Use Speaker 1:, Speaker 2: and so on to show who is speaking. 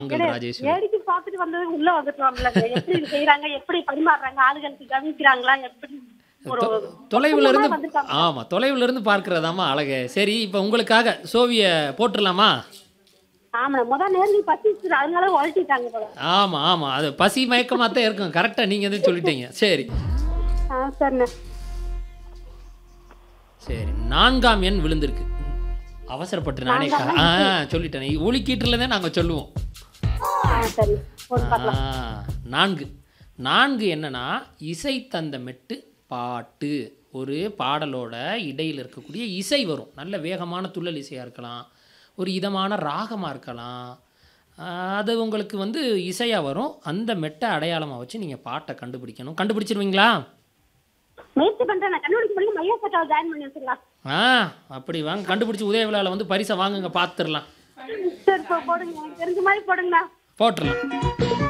Speaker 1: உங்கள் ராஜேஸ்வரி
Speaker 2: வேடிக்கை பார்த்துட்டு வந்தது உள்ள வந்துட்டோம்ல எப்படி இது செய்யறாங்க எப்படி பரிமாறுறாங்க ஆளுகளுக்கு கவனிக்கிறாங்களா எப்படி ஒரு
Speaker 1: தொ- தொலைவுல இருந்து
Speaker 2: பக்குவமா வந்துட்டாங்க.
Speaker 1: ஆமா தொலைவுல இருந்து பார்க்கறதாமா அழகு சரி இப்போ உங்களுக்காக சோவிய போட்டுடலாமா
Speaker 2: ஆமா முத நேரில் பசிச்சு அதனால உழட்டிட்டாங்க போல
Speaker 1: ஆமா ஆமா அது பசி மயக்கமா தான் இருக்கும் கரெக்டா நீங்க எதுவும் சொல்லிட்டீங்க சரி
Speaker 2: ஆ சரிண்ணே
Speaker 1: சரி நான்காம் எண் விழுந்திருக்கு அவசரப்பட்டு நானே க- ஆ சொல்லிட்டேன் ஒலிக்கீட்டுல தான் நாங்க சொல்லுவோம்
Speaker 2: ஆ சரி ஒரு
Speaker 1: ஆ, நான்கு நான்கு என்னன்னா இசை தந்த மெட்டு பாட்டு ஒரு பாடலோட இடையில் இருக்கக்கூடிய இசை வரும் நல்ல வேகமான துள்ளல் இசையாக இருக்கலாம் ஒரு இதமான ராகமாக இருக்கலாம் ஆ, அது உங்களுக்கு வந்து இசையாக வரும் அந்த மெட்டை அடையாளமாக வச்சு நீங்கள் பாட்டை கண்டுபிடிக்கணும் கண்டுபிடிச்சிருவீங்களா
Speaker 2: முயற்சி பண்றேன் நான் கண்டுபிடிக்க முடியும் மையா சட்டாவை ஜாயின் பண்ணி வச்சிடலாம்
Speaker 1: ஆ அப்படி வாங்க கண்டுபிடிச்சி உதய விழாவில் வந்து பரிசை வாங்குங்க பார்த்துடலாம்
Speaker 2: சரி இப்போ போடுங்க எனக்கு தெரிஞ்ச மாதிரி போடுங்கண்ணா
Speaker 1: போட்டுடலாம்